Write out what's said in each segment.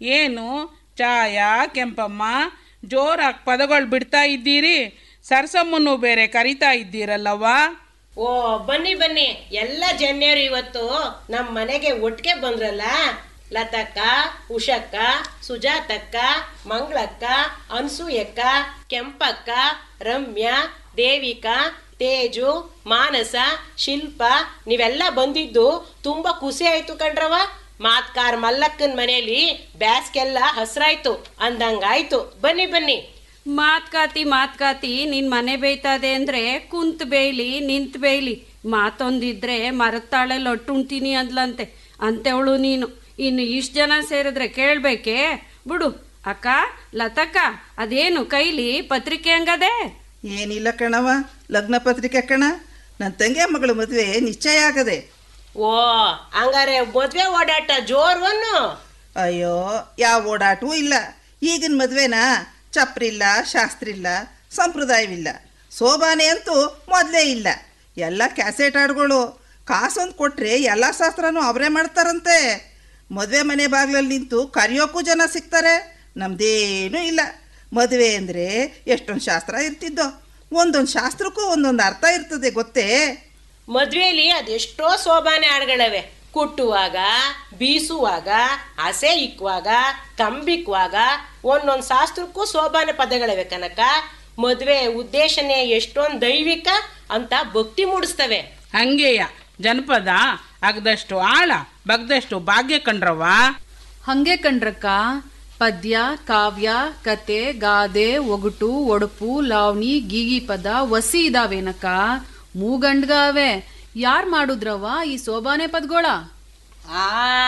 ಏನು ಚಾಯ ಕೆಂಪಮ್ಮ ಜೋರಾಗಿ ಪದಗಳು ಬಿಡ್ತಾ ಇದ್ದೀರಿ ಸರ್ಸಮ್ಮನ್ನು ಬೇರೆ ಕರಿತಾ ಇದ್ದೀರಲ್ಲವ್ವ ಓ ಬನ್ನಿ ಬನ್ನಿ ಎಲ್ಲ ಜನ್ಯರು ಇವತ್ತು ನಮ್ಮ ಮನೆಗೆ ಒಟ್ಟಿಗೆ ಬಂದ್ರಲ್ಲ ಲತಕ್ಕ ಉಷಕ್ಕ ಸುಜಾತಕ್ಕ ಮಂಗಳಕ್ಕ ಅನ್ಸೂಯಕ್ಕ ಕೆಂಪಕ್ಕ ರಮ್ಯಾ ದೇವಿಕಾ ತೇಜು ಮಾನಸ ಶಿಲ್ಪ ನೀವೆಲ್ಲ ಬಂದಿದ್ದು ತುಂಬಾ ಖುಷಿ ಆಯ್ತು ಕಣ್ರವ ಮಾತ್ಕಾರ್ ಮಲ್ಲಕ್ಕನ ಮನೆಯಲ್ಲಿ ಬ್ಯಾಸ್ಗೆಲ್ಲ ಹಸ್ರಾಯ್ತು ಅಂದಂಗಾಯ್ತು ಬನ್ನಿ ಬನ್ನಿ ಮಾತ್ಕಾತಿ ಮಾತ್ಕಾತಿ ನಿನ್ ಮನೆ ಬೇಯ್ತದೆ ಅಂದ್ರೆ ಕುಂತ್ ಬೇಯ್ಲಿ ನಿಂತ್ ಬೇಯ್ಲಿ ಮಾತೊಂದಿದ್ರೆ ಮರತ್ತಾಳೆ ಲೊಟ್ಟುಣ್ತೀನಿ ಅಂದ್ಲಂತೆ ಅಂತೇವಳು ನೀನು ಇನ್ನು ಇಷ್ಟು ಜನ ಸೇರಿದ್ರೆ ಕೇಳ್ಬೇಕೇ ಬಿಡು ಅಕ್ಕ ಲತಕ್ಕ ಅದೇನು ಕೈಲಿ ಪತ್ರಿಕೆ ಹಂಗದೆ ಏನಿಲ್ಲ ಕಣವ ಲಗ್ನ ಪತ್ರಿಕೆ ಕಣ ನನ್ನ ತಂಗಿ ಮಗಳ ಮದುವೆ ನಿಶ್ಚಯ ಆಗದೆ ಓ ಹಂಗಾರೆ ಮದ್ವೆ ಓಡಾಟ ಜೋರ್ವನ್ನು ಅಯ್ಯೋ ಯಾವ ಓಡಾಟವೂ ಇಲ್ಲ ಈಗಿನ ಮದುವೆನ ಚಪ್ರಿಲ್ಲ ಶಾಸ್ತ್ರಿಲ್ಲ ಸಂಪ್ರದಾಯವಿಲ್ಲ ಶೋಭಾನೆ ಅಂತೂ ಮೊದಲೇ ಇಲ್ಲ ಎಲ್ಲ ಕ್ಯಾಸೆಟ್ ಹಾಡುಗಳು ಕಾಸೊಂದು ಕೊಟ್ಟರೆ ಎಲ್ಲ ಶಾಸ್ತ್ರನೂ ಅವರೇ ಮಾಡ್ತಾರಂತೆ ಮದುವೆ ಮನೆ ಬಾಗಿಲಲ್ಲಿ ನಿಂತು ಕರೆಯೋಕ್ಕೂ ಜನ ಸಿಗ್ತಾರೆ ನಮ್ದೇನೂ ಇಲ್ಲ ಮದುವೆ ಅಂದರೆ ಎಷ್ಟೊಂದು ಶಾಸ್ತ್ರ ಇರ್ತಿದ್ದೋ ಒಂದೊಂದು ಶಾಸ್ತ್ರಕ್ಕೂ ಒಂದೊಂದು ಅರ್ಥ ಇರ್ತದೆ ಗೊತ್ತೇ ಮದ್ವೆಲಿ ಅದೆಷ್ಟೋ ಶೋಭಾನೆ ಹಾಡುಗಳವೆ ಕುಟ್ಟುವಾಗ ಬೀಸುವಾಗ ಹಸೆ ಇಕ್ಕುವಾಗ ಕಂಬಿಕ್ಕುವಾಗ ಒಂದೊಂದು ಶಾಸ್ತ್ರಕ್ಕೂ ಶೋಭಾನೆ ಪದಗಳಿವೆ ಕನಕ ಮದ್ವೆ ಉದ್ದೇಶನೇ ಎಷ್ಟೊಂದು ದೈವಿಕ ಅಂತ ಭಕ್ತಿ ಮೂಡಿಸ್ತವೆ ಹಂಗೆಯ ಜನಪದ ಅಗ್ದಷ್ಟು ಆಳ ಬಗ್ದಷ್ಟು ಭಾಗ್ಯ ಕಂಡ್ರವ್ವ ಹಂಗೆ ಕಂಡ್ರಕ್ಕ ಪದ್ಯ ಕಾವ್ಯ ಕತೆ ಗಾದೆ ಒಗಟು ಒಡಪು ಲಾವಣಿ ಗೀಗಿ ಪದ ವಸಿ ಇದಾವೇನಕ್ಕ ಮೂಗಂಡ್ಗಾವೆ ಯಾರ್ ಮಾಡುದ್ರವ್ವ ಈ ಸೋಬಾನೆ ಪದ್ಗೋಳ ಆ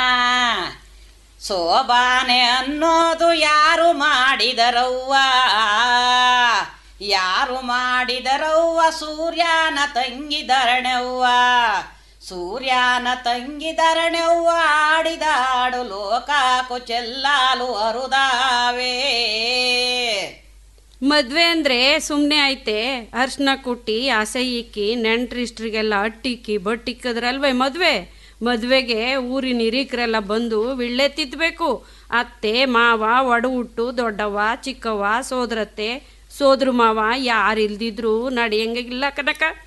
ಸೋಬಾನೆ ಅನ್ನೋದು ಯಾರು ಮಾಡಿದರವ್ವ ಯಾರು ಮಾಡಿದರವ್ವ ಸೂರ್ಯನ ತಂಗಿ ಧರಣೆವ್ವ ಸೂರ್ಯನ ತಂಗಿ ಧರಣೆವ್ವ ಆಡಿದಾಡು ಲೋಕಾಕು ಚೆಲ್ಲಾಲು ಅರುದಾವೇ ಮದ್ವೆ ಅಂದ್ರೆ ಸುಮ್ಮನೆ ಐತೆ ಅರ್ಶನ ಕುಟ್ಟಿ ಆಸೆ ಇಕ್ಕಿ ನೆಂಟ್ರಿಸ್ಟ್ರಿಗೆಲ್ಲ ಅಟ್ಟಿಕ್ಕಿ ಬಟ್ಟಿಕ್ಕದ್ರಲ್ವೇ ಮದ್ವೆ ಮದ್ವೆಗೆ ಊರಿನ ಹಿರೀಕರೆಲ್ಲ ಬಂದು ವಿಳ್ಳೆ ತಿದ್ದಬೇಕು ಅತ್ತೆ ಮಾವ ಒಡ ಹುಟ್ಟು ದೊಡ್ಡವ್ವ ಚಿಕ್ಕವ್ವ ಸೋದರತ್ತೆ ಸೋದ್ರ ಮಾವ ಯಾರು ಇಲ್ದಿದ್ರು ನಡೆಯಂಗಿಲ್ಲ ಕನಕ